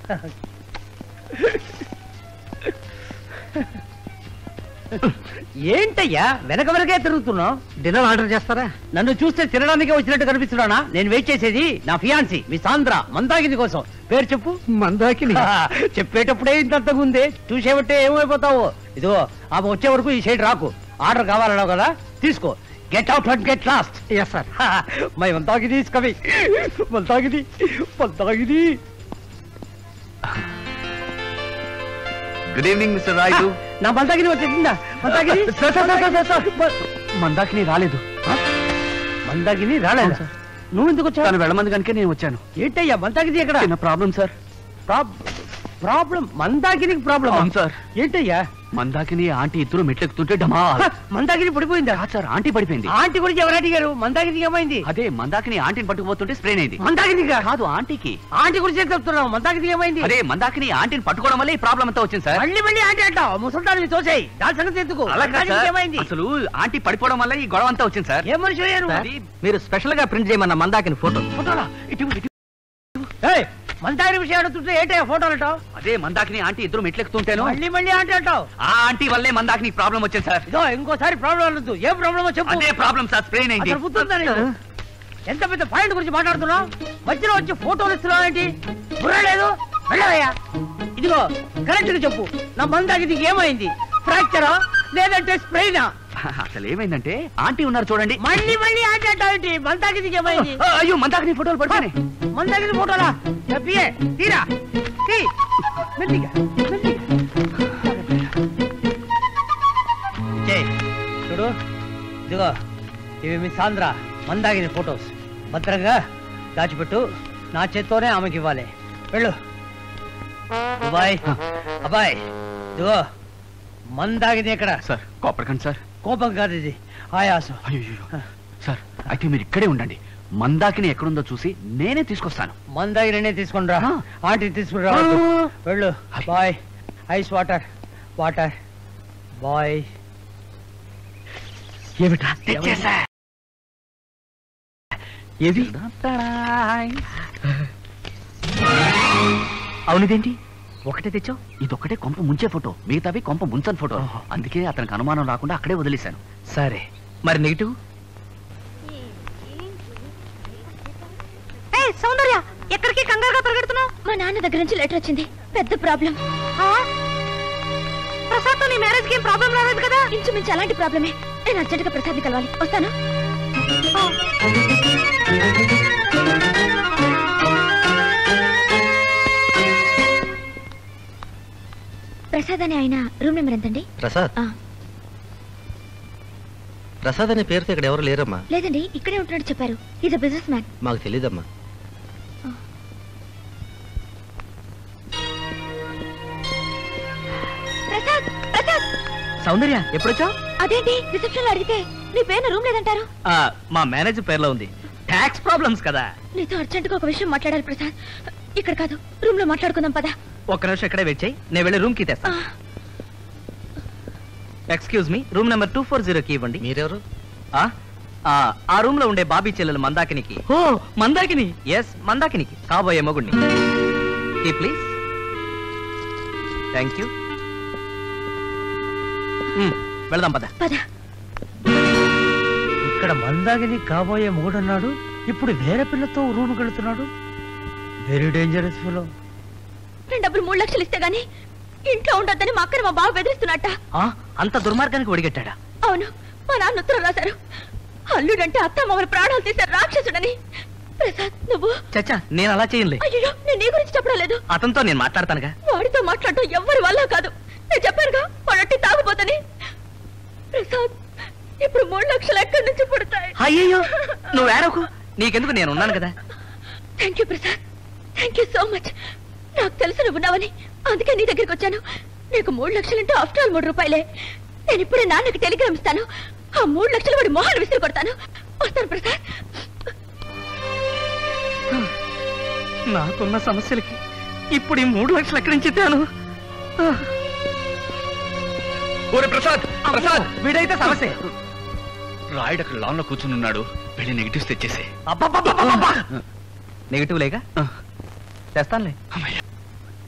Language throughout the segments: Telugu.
ఏంటయ్యా వెనక వెనకే తిరుగుతున్నావు డిన్నర్ ఆర్డర్ చేస్తారా నన్ను చూస్తే తినడానికే వచ్చినట్టు కనిపిస్తున్నానా నేను వెయిట్ చేసేది నా ఫియాన్సీ మీ సాంద్ర మందాగిని కోసం పేరు చెప్పు మందాకిని చెప్పేటప్పుడే ఇంత ఉందే చూసేబట్టే ఏమైపోతావు ఇదిగో ఆమె వచ్చే వరకు ఈ సైడ్ రాకు ఆర్డర్ కావాలన్నావు కదా తీసుకో get out and get lost yes sir my Mandakini is coming Mandakini Mandakini good evening mister Rayudu నా మందాగిని వచ్చేసిందా Mandakini sir, sir, sir, sir, sir, sir. Mandakini రాలేదు మందాగిని రాలేదు సార్. నువ్వు ఎందుకు వచ్చావు తను వెళ్ళమంది కనుక నేను వచ్చాను ఏంటయ్యా మందాగిని ఎక్కడ చిన్న ప్రాబ్లం సార్ ప్రాబ్లం మందాగినికి ప్రాబ్లం అవును సార్ ఏంటయ్యా మందాకిని ఆంటీ ఇద్దరు మెట్లెక్కుతుంటే డమా హ, మందాగిని పడిపోయిందా కాదు సార్ ఆంటీ పడిపోయింది ఆంటీ గురించి ఎవరు అడిగారు మందాగినికి ఏమైంది అదే మందాకిని ఆంటీని పట్టుకుపోతుంటే స్ప్రెయిన్ అయింది మందాగినిగా కాదు ఆంటీకి ఆంటీ గురించి ఏం చెప్తున్నావు మందాగినికి ఏమైంది అదే మందాకిని ఆంటీని పట్టుకోవడం వల్ల ఈ ప్రాబ్లం అంతా వచ్చింది సార్ మళ్ళీ మళ్ళీ ఆంటీ అంటావు ముసల్దాన్ని తోసేయి దాని సంగతి ఎందుకు అలా కాదు మందాగినికి సార్. ఏమైంది అసలు ఆంటీ పడిపోవడం వల్ల ఈ గొడవ అంతా వచ్చింది సార్ ఏం మనిషి అయ్యారు అది మీరు స్పెషల్ గా ప్రింట్ చేయమన్న మందాకిని ఫోటో ఫోటోలా ఇటు ఇటు ఏయ్, మందాగిని విషయం అడుగుతుంటే ఏంటయ్యా ఫోటోలు అంటావు అదే మందాకిని ఆంటీ ఇద్దరు మెట్లెక్కుతుంటేను మళ్ళీ మళ్ళీ ఆంటీ అంటావు ఆ ఆంటీ వల్లే మందాకిని ప్రాబ్లం వచ్చింది సార్ ఇదో ఇంకోసారి ప్రాబ్లం అనొద్దు ఏం ప్రాబ్లమో చెప్పు అదే ప్రాబ్లం సార్ స్ప్రెయిన్ అయింది అసలు గుర్తుందా నీకు? ఎంత పెద్ద పాయింట్ గురించి మాట్లాడుతున్నావు మధ్యలో వచ్చి ఫోటోలు ఇస్తున్నావు ఏంటి బుర్ర లేదు వెళ్ళవయ్యా ఇదిగో కరెక్ట్ గా చెప్పు నా మందాకి ఏమైంది ఫ్రాక్చరా లేదంటే స్ప్రెయినా అసలు ఏమైందంటే ఆంటీ ఉన్నారు చూడండి మళ్ళీ మళ్ళీ ఆంటీ అంటావేంటి మందాకి ఏమైంది ఆ, అయ్యో మందాకిని ఫోటోలు పడిపోయినాయి మందాకి ఫోటోలా చెప్పియే తీరా తీ మెల్లిగా మెల్లిగా చేయి చూడు ఇదిగో ఇవి మీ సాంద్ర మందాగిని ఫొటోస్ భద్రంగా దాచిపెట్టు నా చేత్తోనే ఆమెకి ఇవ్వాలి వెళ్ళు అబ్బాయ్ అబ్బాయి ఇదిగో మందాగిని ఎక్కడ సార్ కోపడకండి సార్ కోపం కాదు ఇది ఆయాసం అయ్యో సార్ అయితే మీరు ఇక్కడే ఉండండి మందాకిని ఎక్కడుందో చూసి నేనే తీసుకొస్తాను మందాగిరినే తీసుకుని రా ఆ. ఆంటీ తీసుకుని రా వెళ్ళు boy ice water water boy ఏమిటా తెచ్చేసా ఏది అవునిదేంటి ఒకటే తెచ్చావు ఇదొక్కటే కొంప ముంచే ఫోటో మిగతావి కొంప ముంచని ఫోటో అందుకే అతనికి అనుమానం రాకుండా అక్కడే వదిలేశాను సరే మరి నెగిటివ్ సౌందర్య ఎక్కడికి కంగారుగా పరిగెడుతున్నావు మా నాన్న దగ్గర నుంచి లెటర్ వచ్చింది పెద్ద ప్రాబ్లం ప్రసాద్ తో నీ మ్యారేజ్ కి ప్రాబ్లం రాలేదు కదా ఇంచుమించు అలాంటి ప్రాబ్లమే నేను అర్జెంట్ గా ప్రసాద్ ని కలవాలి వస్తాను ప్రసాద్ అని ఆయన రూమ్ నెంబర్ ఎంతండి ప్రసాద్ ఆ, ప్రసాద్ అనే పేరుతో ఇక్కడ ఎవరు లేరమ్మా లేదండి ఇక్కడే ఉంటున్నట్టు చెప్పారు ఈజ్ బిజినెస్ మ్యాన్ మాకు తెలియదమ్మా ప్రసాద్ ప్రసాద్ సౌందర్య ఎప్పుడొచ్చా అదేంటి రిసెప్షన్ లో అడిగితే నీ పేరు రూమ్ లేదంటారు మా మేనేజర్ పేరులో ఉంది ట్యాక్స్ ప్రాబ్లమ్స్ కదా నీతో అర్జెంట్ గా ఒక విషయం మాట్లాడాలి ప్రసాద్ ఇక్కడ కాదు రూమ్ లో మాట్లాడుకుందాం పదా ఒక్క నిమిషం ఇక్కడే వెయిట్ చేయి నేను వెళ్ళి రూమ్ కి తెస్తా excuse me room number two four zero కి ఇవ్వండి మీరెవరు ఆ? ఆ, ఆ రూమ్ లో ఉండే బాబీ చెల్లెలు మందాకినికి ఓ మందాకిని ఎస్ మందాకినికి కాబోయే మగుడిని ఈ ప్లీజ్ థ్యాంక్ యూ వెళదాం పద పద ఇక్కడ మందాగిని కాబోయే మూడన్నాడు ఇప్పుడు వేరే పిల్లతో రూమ్ వెళుతున్నాడు వెరీ డేంజరస్ ఫిలో నేను డబ్బులు మూడు లక్షలు ఇస్తే గానీ ఇంట్లో ఉండొద్దని మా అక్కని మా బావ బెదిరిస్తున్నట్ట అంత దుర్మార్గానికి ఒడిగట్టాడా అవును మా నాన్న ఉత్తరం రాశారు అల్లుడంటే అత్త మామూలు ప్రాణాలు తీశారు రాక్షసుడని ప్రసాద్ నువ్వు చచ్చా నేను అలా చేయలే అయ్యో నేను నీ గురించి చెప్పడం లేదు అతనితో నేను మాట్లాడతానుగా వాడితో మాట్లాడటం ఎవ్వరి వల్ల కాదు నేను చెప్పానుగా వాడట్టి తాగుపోతని ప్రసాద్ ఇప్పుడు మూడు లక్షలు ఎక్కడి నుంచి పుడతాయి అయ్యయ్యో నువ్వు ఏడవకు నీకెందుకు నేను ఉన్నాను కదా thank you Prasad thank you so much నాకు తెలుసు నువ్వు ఉన్నావని అందుకే నీ దగ్గరికి వచ్చాను నీకు మూడు లక్షలంటే ఆఫ్టర్ ఆల్ మూడు రూపాయలే నేను ఇప్పుడే నాన్నకి టెలిగ్రామ్ ఇస్తాను ఆ మూడు లక్షలు వాడి మొహాలు విసిరి కొడతాను వస్తాను ప్రసాద్ నాకున్న సమస్యలకి ఇప్పుడు ఈ మూడు లక్షలు ఎక్కడి నుంచి తేను ఓరే ప్రసాద్ ప్రసాద్ వీడైతే సమస్య రాయుడు అక్కడ లాన్ లో కూర్చుని ఉన్నాడు వెళ్ళి నెగిటివ్స్ తెచ్చేసే నెగిటివ్ లేక తెస్తానులే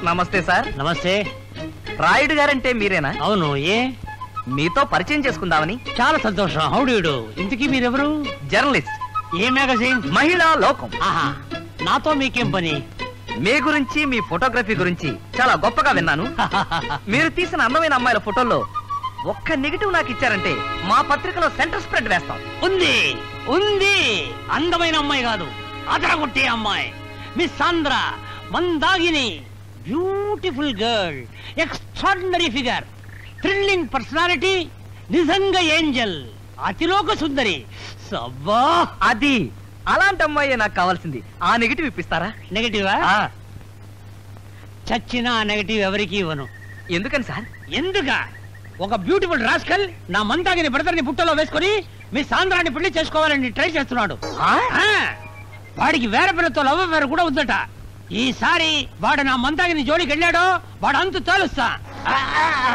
నమస్తే సార్ నమస్తే రాయుడు గారంటే మీరేనా అవును ఏ మీతో పరిచయం చేసుకుందామని చాలా సంతోషం హౌడీడు ఇంతకీ మీరెవరు జర్నలిస్ట్ ఏ మ్యాగజైన్ మహిళా లోకం ఆహా నాతో మీకేం పని మీ గురించి మీ ఫోటోగ్రఫీ గురించి చాలా గొప్పగా విన్నాను మీరు తీసిన అందమైన అమ్మాయిల ఫోటోల్లో ఒక్క నెగిటివ్ నాకు ఇచ్చారంటే మా పత్రికలో సెంటర్ స్ప్రెడ్ వేస్తాం ఉంది ఉంది అందమైన అమ్మాయి కాదు అదరగొట్టే అమ్మాయి miss Sandra Mandakini beautiful girl extraordinary figure thrilling personality నిజంగా ఏంజల్ అతిలోక సుందరి సబ్బా అది అలాంటి అమ్మాయి నాకు కావాల్సింది ఆ నెగిటివ్ ఇప్పిస్తారా నెగటివా ఆ, చచ్చిన ఆ నెగటివ్ ఎవరికి ఇవ్వను ఎందుకని సార్ ఎందుక ఒక బ్యూటిఫుల్ రాస్కల్ నా మందాగిని బ్రదర్ని బుట్టలో వేసుకొని మీ సాంద్రాన్ని పెళ్లి చేసుకోవాలని ట్రై చేస్తున్నాడు ఆ? ఆ, వాడికి వేరే పిల్లతో లవ్ వేరు కూడా ఉందట ఈసారి వాడు నా మందాగిని జోలికి వెళ్ళాడో వాడు అంతు తేలుస్తా ఆ, ఆ, ఆ.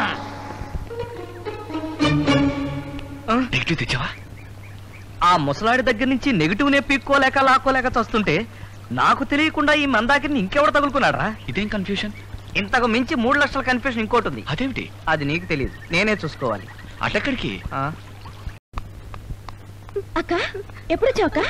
నెగిటివ్ తెచ్చావా ఆ ముసలాడి దగ్గర నుంచి నెగిటివ్ నే పీక్కోలేక లాక్కోలేక చస్తుంటే నాకు తెలియకుండా ఈ మందాకిని ఇంకెవడు తగులుకున్నాడా ఇదేం కన్ఫ్యూషన్ ఇంతకు మించి మూడు లక్షల కన్ఫ్యూషన్ ఇంకోటి ఉంది అదేమిటి అది నీకు తెలియదు నేనే చూసుకోవాలి అటెక్కడికి ఆ, అక్క ఎప్పుడు వచ్చావు అక్క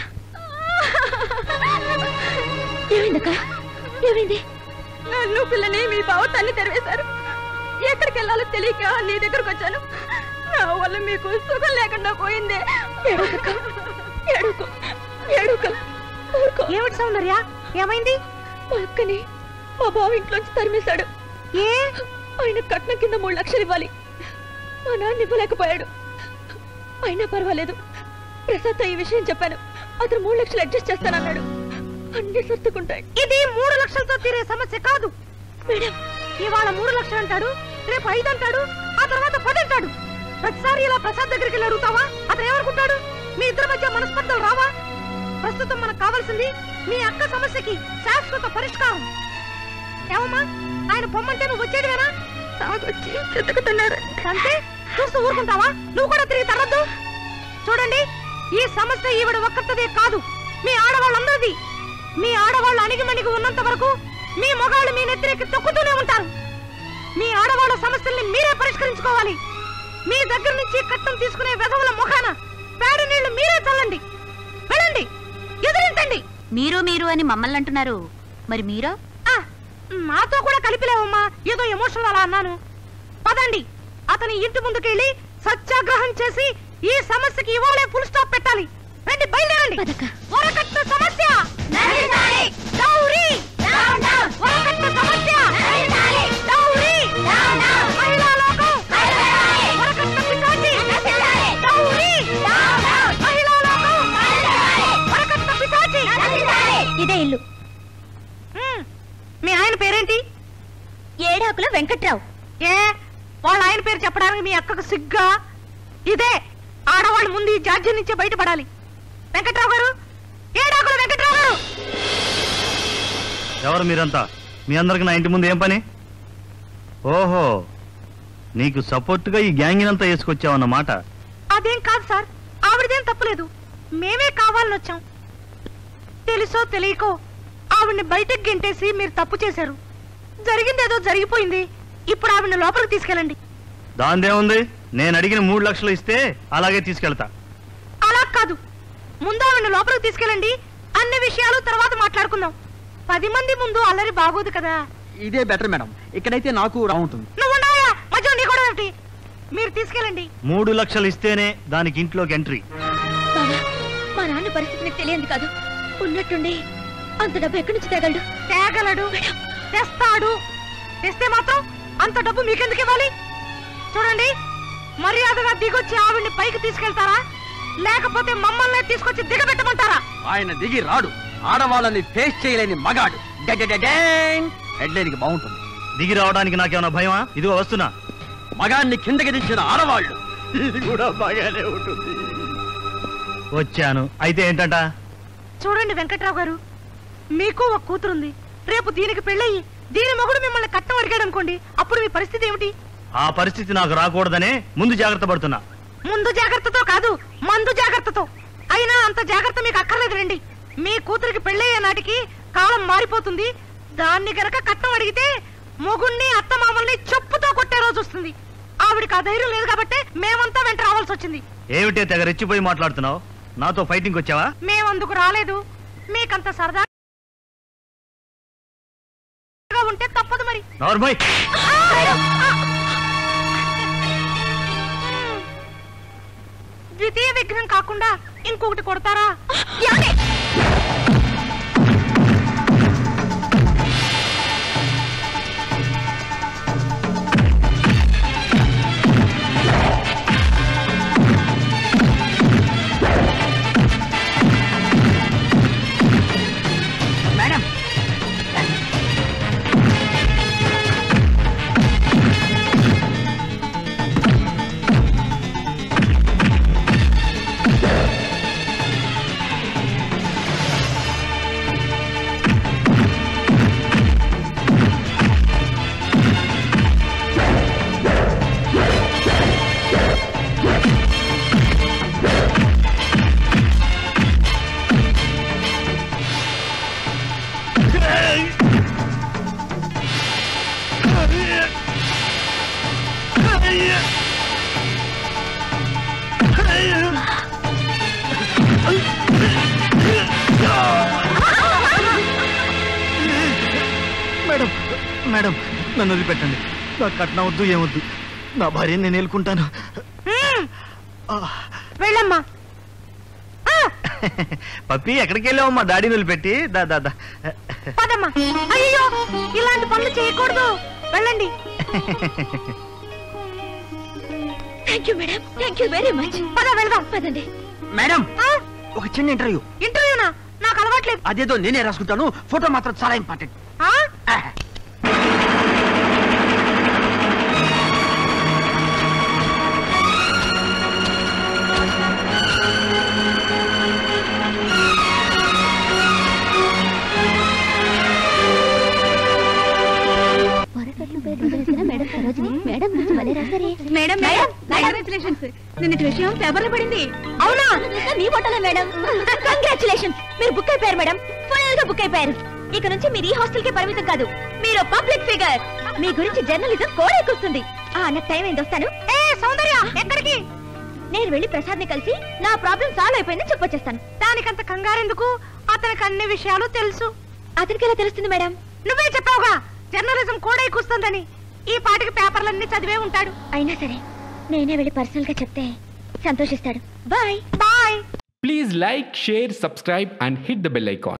ఏమైందక్క ఏమైంది నన్ను పిల్లని మీ బావ తల్లి తెరవేశారు ఎక్కడికి వెళ్ళాలో తెలియక నీ దగ్గరకు వచ్చాను నా వల్ల మీకు సుఖం లేకుండా పోయిందే ఏడుకక్క ఏడుకో ఏడుక ఏమిటి సౌందర్య ఏమైంది మా అక్కని మా బావ ఇంట్లోంచి తరిమేశాడు ఏ ఆయన కట్నం కింద మూడు లక్షలు ఇవ్వాలి మా నాన్న ఇవ్వలేకపోయాడు అయినా పర్వాలేదు ప్రసాద్తో ఈ విషయం చెప్పాను అతను మూడు లక్షలు అడ్జస్ట్ చేస్తానన్నాడు అన్ని సర్దుకుంటాయి ఇది మూడు లక్షలతో తీరే సమస్య కాదు మేడం ఇవాళ మూడు లక్షలు అంటాడు రేపు ఐదు అంటాడు ఆ తర్వాత పది అంటాడు ప్రతిసారి ఇలా ప్రసాద్ దగ్గరికి వెళ్ళి అడుగుతావా అతను ఏమనుకుంటాడు మీ ఇద్దరి మధ్య మనస్పర్ధలు రావా ప్రస్తుతం మనకు కావాల్సింది మీ అక్క సమస్యకి శాశ్వత పరిష్కారం ఏమమ్మా ఆయన పొమ్మంటే నువ్వు వచ్చేదివేనా తాగొచ్చి చెతుకుతున్నాడు అంతే చూస్తూ ఊరుకుంటావా నువ్వు కూడా తిరిగి తరద్దు చూడండి ఈ సమస్య ఈవిడ ఒక్కరిదే కాదు మీ ఆడవాళ్ళందరిది మీ ఆడవాళ్ళు అణిగిమణిగి ఉన్నంత వరకు మీ మొగాళ్ళు మీ నెత్తిరెక్కి తొక్కుతూనే ఉంటారు మీ ఆడవాళ్ళ సమస్యల్ని మీరే పరిష్కరించుకోవాలి మీ దగ్గర నుంచి కట్టం తీసుకునే వెధవుల ముఖాన పేడ నీళ్లు మీరే చల్లండి వెళ్ళండి ఎదురించండి మీరు మీరు అని మమ్మల్ని అంటున్నారు మరి మీరో ఆ, మాతో కూడా కలిపిలేవమ్మా ఏదో ఎమోషనల్ అలా అన్నాను పదండి అతని ఇంటి ముందుకెళ్ళి సత్యాగ్రహం చేసి ఈ సమస్యకి ఇవాళే ఫుల్ స్టాప్ పెట్టాలి రండి బయలుదేరండి పదక్క. వరకట్న సమస్య డౌరీ వరకట్న సమస్య డౌరీ మహిళా లోకం వరకట్న పిశాచి డౌరీ మహిళా లోకం వరకట్న పిశాచి ఇదే ఇల్లు మ్మ్. మీ ఆయన పేరేంటి ఏడాకుల వెంకట్రావు ఏ వాళ్ళ ఆయన పేరు చెప్పడానికి మీ అక్కకు సిగ్గా ఇదే ఆడవాళ్ళు ముందు ఈ జాడ్యం నుంచే బయటపడాలి వెంకట్రావు గారు ఏడాకుల వెంకట్రావు గారు ఎవరు మీరంతా మీ అందరికి నా ఇంటి ముందు ఏం పని ఓహో నీకు సపోర్ట్గా ఈ గ్యాంగ్ అంతా వేసుకొచ్చావన్నమాట అదేం కాదు సార్ ఆవిడదేం తప్పులేదు మేమే కావాలని వచ్చాం తెలుసో తెలియకో ఆవిడ్ని బయటకు గెంటేసి మీరు తప్పు చేశారు జరిగిందేదో జరిగిపోయింది ఇప్పుడు ఆవిడ్ని లోపలికి తీసుకెళ్ళండి దాందేముంది నేను అడిగిన మూడు లక్షలు ఇస్తే అలాగే తీసుకెళ్తా అలా కాదు ముందు ఆవిడ లోపలికి తీసుకెళ్ళండి అన్ని విషయాలు తర్వాత మాట్లాడుకుందాం పది మంది ముందు అల్లరి బాగోదు కదా ఇదే బెటర్ మేడం ఇక్కడైతే నాకు రావుంటుంది నువ్వు ఉండవయ్యా మధ్యలో నీ కూడా ఏమిటి మీరు తీసుకెళ్ళండి మూడు లక్షలు ఇస్తేనే దానికి ఇంట్లోకి ఎంట్రీ బావా మా నాన్న పరిస్థితి నీకు తెలియంది కాదు ఉన్నట్టుండి అంత డబ్బు ఎక్కడి నుంచి తేగలడు తేగలడు తెస్తాడు తెస్తే మాత్రం అంత డబ్బు మీకెందుకు ఇవ్వాలి చూడండి మర్యాదగా దిగొచ్చి ఆవిడ్ని పైకి తీసుకెళ్తారా లేకపోతే మమ్మల్ని తీసుకొచ్చి దిగబెట్టమంటారా ఆయన దిగి రాడు ఆడవాళ్ళని ఫేస్ చేయలేని మగాడు హెడ్లైన్కి బాగుంటుంది దిగి రావడానికి నాకేమైనా భయమా ఇదిగో వస్తున్నా మగాన్ని కిందకి దించిన ఆడవాళ్ళు ఇది కూడా బాగానే ఉంటుంది వచ్చాను అయితే ఏంటంట చూడండి వెంకట్రావు గారు మీకు ఒక కూతురుంది రేపు దీనికి పెళ్ళయి దీని మొగుడు మిమ్మల్ని కట్టం అడిగాడు అనుకోండి అప్పుడు మీ పరిస్థితి ఏమిటి ఆ పరిస్థితి నాకు రాకూడదనే ముందు జాగ్రత్త పడుతున్నా ముందు జాగ్రత్తతో కాదు మందు జాగ్రత్తతో అయినా అంత జాగ్రత్త మీకు అక్కర్లేదు రండి మీ కూతురికి పెళ్ళయ్యే నాటికి కాలం మారిపోతుంది దాన్ని గనక కట్నం అడిగితే మొగుణ్ణి అత్తమామల్ని చెప్పుతో కొట్టే రోజు వస్తుంది ఆవిడకి ఆ ధైర్యం లేదు కాబట్టి మేమంతా వెంట రావాల్సి వచ్చింది ఏమిటే తెగ రెచ్చిపోయి మాట్లాడుతున్నావు నాతో ఫైటింగ్ వచ్చావా మేమందుకు రాలేదు మీకంత సరదా ఉంటే తప్పదు మరి నార్మల్ ద్వితీయ విఘ్నం కాకుండా ఇంకొకటి కొడతారా మేడం మేడం మేడం నన్ను వదిలిపెట్టండి నాకు కట్నం వద్దు ఏమొద్దు నా భార్య నేను ఏలుకుంటాను వెళ్ళమ్మా పప్పి ఎక్కడికి వెళ్ళావమ్మా డాడీని వదిలిపెట్టి దా దా దా పదమ్మా అయ్యో ఇలాంటి పనులు చేయకూడదు వెళ్ళండి thank you madam thank you very much పద వెళ్దాం పదండి మేడం ఆ? ఒక చిన్న ఇంటర్వ్యూ ఇంటర్వ్యూనా నాకు అలవాట్లేదు అదేదో నేనే రాసుకుంటాను ఫోటో మాత్రం చాలా ఇంపార్టెంట్ ఆ? మేడం సరోజిని మేడం గురించి భలే రాశారే మేడం మేడం కంగ్రాచులేషన్స్ నిన్నటి విషయం పేపర్లో పడింది అవునా మీ ఫోటోలే మేడం కంగ్రాచులేషన్స్ మీరు బుక్ అయిపోయారు మేడం ఫైనల్ గా బుక్ అయిపోయారు ఇక నుంచి మీరు ఈ హాస్టల్ కి పరిమితం కాదు మీరు పబ్లిక్ ఫిగర్ మీ గురించి జర్నలిజం కూడా ఎక్కుస్తుంది ఆ నాకు టైం ఏంది వస్తాను ఏ సౌందర్య ఎక్కడికి నేను వెళ్ళి ప్రసాద్ ని కలిసి నా ప్రాబ్లం సాల్వ్ అయిపోయిందని చెప్పొచ్చేస్తాను దానికంత కంగారెందుకు అతనికి అన్ని విషయాలు తెలుసు అతనికి ఎలా తెలుస్తుంది మేడం నువ్వే చెప్పావుగా జర్నలిజం కూడా ఎక్కుస్తుందని ఈ పాటికి పేపర్లన్నీ చదివే ఉంటాడు అయినా సరే నేనే వెళ్ళి పర్సనల్ గా చెప్తే సంతోషిస్తాడు bye bye Please like, share, subscribe, and hit the bell icon.